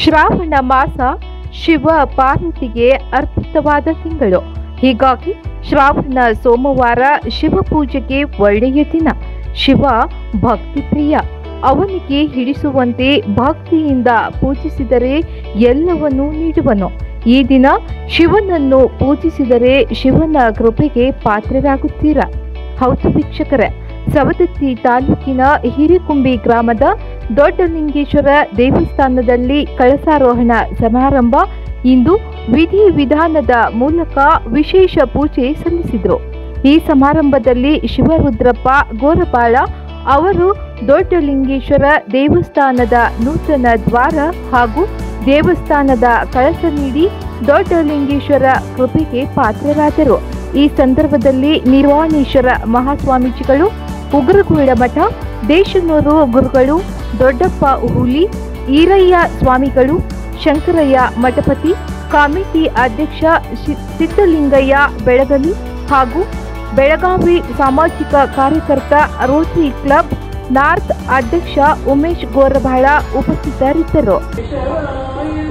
ಶ್ರಾವಣ ಮಾಸ ಶಿವ ಪಾರ್ವತಿಗೆ ಅರ್ಪಿತವಾದ ತಿಂಗಳು ಹೀಗಾಗಿ ಶ್ರಾವಣ ಸೋಮವಾರ ಶಿವ ಪೂಜೆಗೆ ಒಳ್ಳೆಯ ದಿನ ಶಿವ ಭಕ್ತಿ ಪ್ರಿಯ ಅವನಿಗೆ ಹಿಡಿಸುವಂತೆ ಭಕ್ತಿಯಿಂದ ಪೂಜಿಸಿದರೆ ಎಲ್ಲವನ್ನೂ ನೀಡುವನು ಈ ದಿನ ಶಿವನನ್ನು ಪೂಜಿಸಿದರೆ ಶಿವನ ಕೃಪೆಗೆ ಪಾತ್ರರಾಗುತ್ತೀರಾ ಹೌದು ವೀಕ್ಷಕರೇ ಸವದತ್ತಿ ತಾಲೂಕಿನ ಹಿರಿಕುಂಬಿ ಗ್ರಾಮದ ದೊಡ್ಡಲಿಂಗೇಶ್ವರ ದೇವಸ್ಥಾನದಲ್ಲಿ ಕಳಸಾರೋಹಣ ಸಮಾರಂಭ ಇಂದು ವಿಧಿ ವಿಧಾನದ ಮೂಲಕ ವಿಶೇಷ ಪೂಜೆ ಸಲ್ಲಿಸಿದರು ಈ ಸಮಾರಂಭದಲ್ಲಿ ಶಿವರುದ್ರಪ್ಪ ಗೋರಪಾಳ ಅವರು ದೊಡ್ಡಲಿಂಗೇಶ್ವರ ದೇವಸ್ಥಾನದ ನೂತನ ದ್ವಾರ ಹಾಗೂ ದೇವಸ್ಥಾನದ ಕಳಸ ನೀಡಿ ದೊಡ್ಡಲಿಂಗೇಶ್ವರ ಕೃಪೆಗೆ ಪಾತ್ರರಾದರು ಈ ಸಂದರ್ಭದಲ್ಲಿ ನಿರ್ವಾಣೇಶ್ವರ ಮಹಾಸ್ವಾಮೀಜಿಗಳು ಉಗ್ರಗೂಡ ಮಠ ದೇಶನೂರು ಗುರುಗಳು ದೊಡ್ಡಪ್ಪ ಹುಲಿ ಈರಯ್ಯ ಸ್ವಾಮಿಗಳು ಶಂಕರಯ್ಯ ಮಠಪತಿ ಕಮಿಟಿ ಅಧ್ಯಕ್ಷ ಶಿ- ಸಿದ್ದಲಿಂಗಯ್ಯ ಬೆಳಗಲಿ ಹಾಗೂ ಬೆಳಗಾವಿ ಸಾಮಾಜಿಕ ಕಾರ್ಯಕರ್ತ ರೋಟರಿ ಕ್ಲಬ್ ನಾರ್ತ್ ಅಧ್ಯಕ್ಷ ಉಮೇಶ್ ಗೋರಬಾಳ ಉಪಸ್ಥಿತರಿದ್ದರು ಶಿವಾಯ